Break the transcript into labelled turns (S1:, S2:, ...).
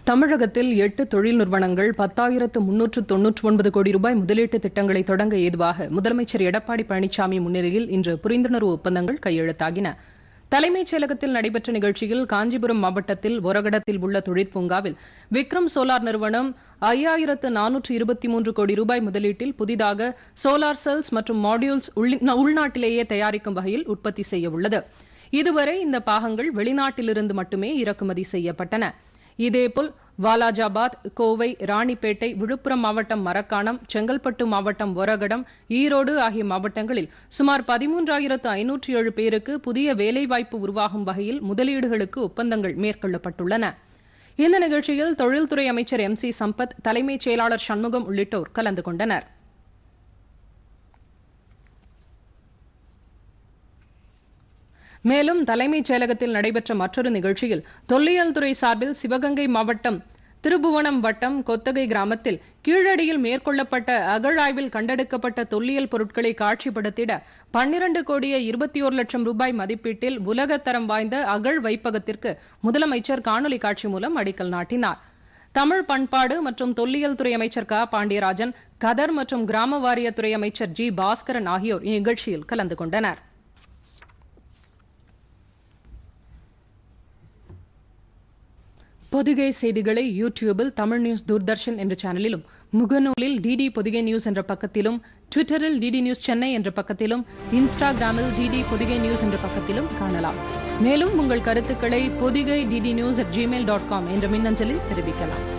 S1: தமிழகத்தில் எட்டு தொழில் நிறுவனங்கள் பத்தாயிரத்து முன்னூற்று தொன்னூற்று ஒன்பது கோடி ரூபாய் முதலீட்டு திட்டங்களை தொடங்க ஏதுவாக முதலமைச்சர் எடப்பாடி பழனிசாமி முன்னிலையில் இன்று புரிந்துணர்வு ஒப்பந்தங்கள் கையெழுத்தாகின தலைமைச் செயலகத்தில் நடைபெற்ற நிகழ்ச்சியில் காஞ்சிபுரம் மாவட்டத்தில் ஒரகடத்தில் உள்ள தொழிற்பூங்காவில் விக்ரம் சோலார் நிறுவனம் ஐயாயிரத்து நானூற்று இருபத்தி மூன்று கோடி ரூபாய் முதலீட்டில் புதிதாக சோலார் செல்ஸ் மற்றும் மாடியூல்ஸ் உள்நா- உள்நாட்டிலேயே தயாரிக்கும் வகையில் உற்பத்தி செய்ய உள்ளது இதுவரை இந்த பாகங்கள் வெளிநாட்டிலிருந்து மட்டுமே இறக்குமதி செய்யப்பட்டன இதேபோல் வாலாஜாபாத் கோவை ராணிப்பேட்டை விழுப்புரம் மாவட்டம் மரக்காணம் செங்கல்பட்டு மாவட்டம் ஒரகடம் ஈரோடு ஆகிய மாவட்டங்களில் சுமார் பதிமூன்றாயிரத்து ஐநூற்று ஏழு பேருக்கு புதிய வேலைவாய்ப்பு உருவாகும் வகையில் முதலீடுகளுக்கு ஒப்பந்தங்கள் மேற்கொள்ளப்பட்டுள்ளன இந்த நிகழ்ச்சியில் தொழில்துறை அமைச்சர் எம் சி சம்பத் தலைமைச் செயலாளர் சண்முகம் உள்ளிட்டோர் கலந்து கொண்டனர் மேலும் தலைமைச் செயலகத்தில் நடைபெற்ற மற்றொரு நிகழ்ச்சியில் தொல்லியல் துறை சார்பில் சிவகங்கை மாவட்டம் திருபுவனம் வட்டம் கொத்தகை கிராமத்தில் கீழடியில் மேற்கொள்ளப்பட்ட அகழாய்வில் கண்டெடுக்கப்பட்ட தொல்லியல் பொருட்களை காட்சிப்படுத்திட பன்னிரண்டு கோடியே இருபத்தி ஒரு லட்சம் ரூபாய் மதிப்பீட்டில் உலகத்தரம் வாய்ந்த அகழ் வைப்பகத்திற்கு முதலமைச்சர் காணொலி காட்சி மூலம் அடிக்கல் நாட்டினார் தமிழ் பண்பாடு மற்றும் தொல்லியல் துறை அமைச்சர் க பாண்டியராஜன் கதர் மற்றும் கிராம வாரியத்துறை அமைச்சர் ஜி பாஸ்கரன் ஆகியோர் இந்நிகழ்ச்சியில் கலந்து கொண்டனர் பொதிகை செய்திகளை யூடியூபில் தமிழ் நியூஸ் தூர்தர்ஷன் என்ற சேனலிலும் முகநூலில் டிடி பொதிகை நியூஸ் என்ற பக்கத்திலும் ட்விட்டரில் டிடி நியூஸ் சென்னை என்ற பக்கத்திலும் இன்ஸ்டாகிராமில் டிடி பொதிகை நியூஸ் என்ற பக்கத்திலும் காணலாம் மேலும் உங்கள் கருத்துக்களை Podhigai DD news at gmail dot com என்ற மின்னஞ்சலில் தெரிவிக்கலாம்